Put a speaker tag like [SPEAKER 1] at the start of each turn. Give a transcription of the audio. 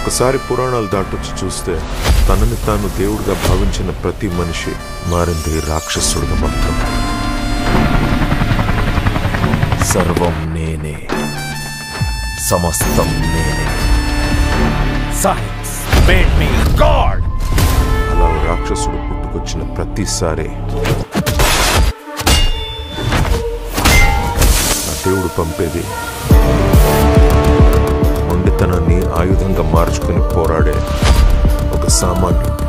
[SPEAKER 1] ఒకసారి పురాణాలు దాటొచ్చి చూస్తే తనని తాను దేవుడిగా భావించిన ప్రతి మనిషి మారింది రాక్షసుడిగా మాత్రమే
[SPEAKER 2] సర్వం నేనే సమస్తం నేనే సైన్స్ మేడ్ మీ గాడ్
[SPEAKER 1] అలా ఓ రాక్షసుడు పుట్టుకొచ్చిన ప్రతిసారి ఆ దేవుడు పంపేది మొండితనాన్ని ఆయుధంగా మార్చుకుని పోరాడే ఒక సామాన్యుడు